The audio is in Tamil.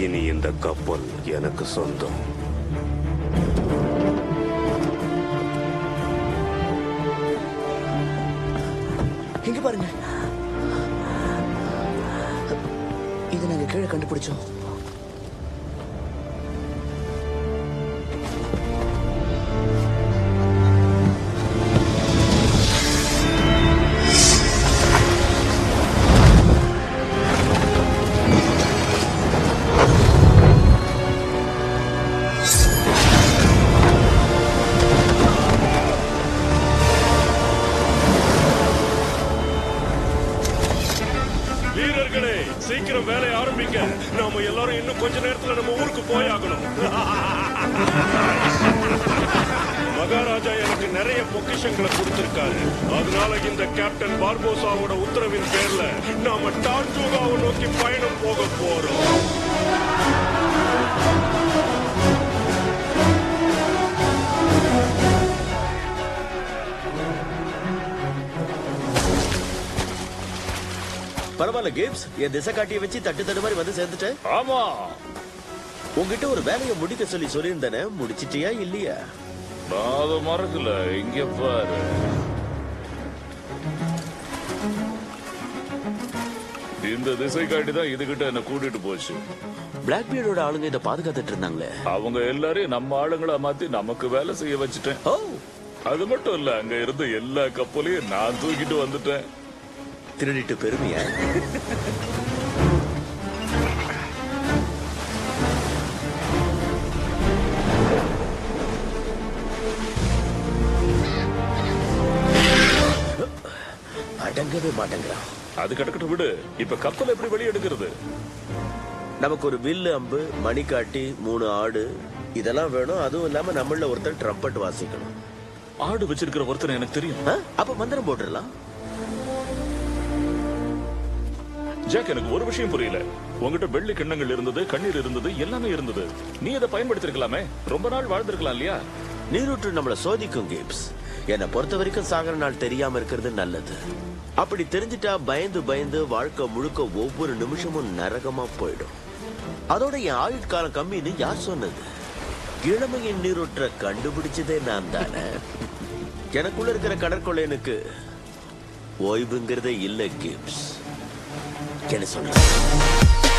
இனி இந்த கப்பல் எனக்கு சொந்தம் இங்க பாருங்க இது நாங்க கீழே கண்டுபிடிச்சோம் வீரர்களே சீக்கிரம் வேலையை ஆரம்பிங்க நாம எல்லாரும் இன்னும் கொஞ்ச நேரத்துல நம்ம ஊருக்கு போய் ஆகணும் மகாராஜா எனக்கு நிறைய பொக்கிஷங்களை கொடுத்திருக்காரு அதனால இந்த கேப்டன் பார்போசாவோட உத்தரவின் பேர்ல நாம டான்டூகாவை நோக்கி பயணம் போக போறோம் பரவாயில்ல கேம்ஸ் என் திசை காட்டிய வச்சு தட்டு தடு மாதிரி வந்து சேர்ந்துட்டேன் ஆமா உங்ககிட்ட ஒரு வேலையை முடிக்க சொல்லி சொல்லியிருந்தேனே முடிச்சிட்டியா இல்லையா நான் அதை மறக்கல இங்க பாரு இந்த திசை காட்டி தான் இதுகிட்ட என்ன கூட்டிட்டு போச்சு பிளாக் பீடோட ஆளுங்க இதை பாதுகாத்துட்டு இருந்தாங்களே அவங்க எல்லாரையும் நம்ம ஆளுங்களா மாத்தி நமக்கு வேலை செய்ய வச்சுட்டேன் ஓ அது மட்டும் இல்ல அங்க இருந்த எல்லா கப்பலையும் நான் தூக்கிட்டு வந்துட்டேன் திருடிட்டு பெருமையா அடங்கவே மாட்டேங்கிறான் அது கிடக்கட்டும் விடு இப்ப கப்பல் எப்படி வெளியே எடுக்கிறது நமக்கு ஒரு வில்லு அம்பு மணிக்காட்டி மூணு ஆடு இதெல்லாம் வேணும் அதுவும் இல்லாம நம்மள ஒருத்தர் ட்ரம்பட் வாசிக்கணும் ஆடு வச்சிருக்கிற ஒருத்தர் எனக்கு தெரியும் ஆ? அப்ப மந்திரம் போட்டுடலாம் ஜாக் எனக்கு ஒரு விஷயம் புரியல உங்ககிட்ட வெள்ளி கிண்ணங்கள் இருந்தது கண்ணீர் இருந்தது எல்லாமே இருந்தது நீ அதை பயன்படுத்திருக்கலாமே ரொம்ப நாள் வாழ்ந்திருக்கலாம் இல்லையா நீரூற்று நம்மள சோதிக்கும் கேப்ஸ் என்னை பொறுத்த வரைக்கும் சாகர நாள் தெரியாம இருக்கிறது நல்லது அப்படி தெரிஞ்சிட்டா பயந்து பயந்து வாழ்க்கை முழுக்க ஒவ்வொரு நிமிஷமும் நரகமா போயிடும் அதோட என் ஆயுட்காலம் கம்மின்னு யார் சொன்னது இளமையின் நீரூற்றை கண்டுபிடிச்சதே நான் தானே எனக்குள்ள இருக்கிற கடற்கொள்ளையனுக்கு ஓய்வுங்கிறதே இல்ல கேப்ஸ் என்ன சொல்ற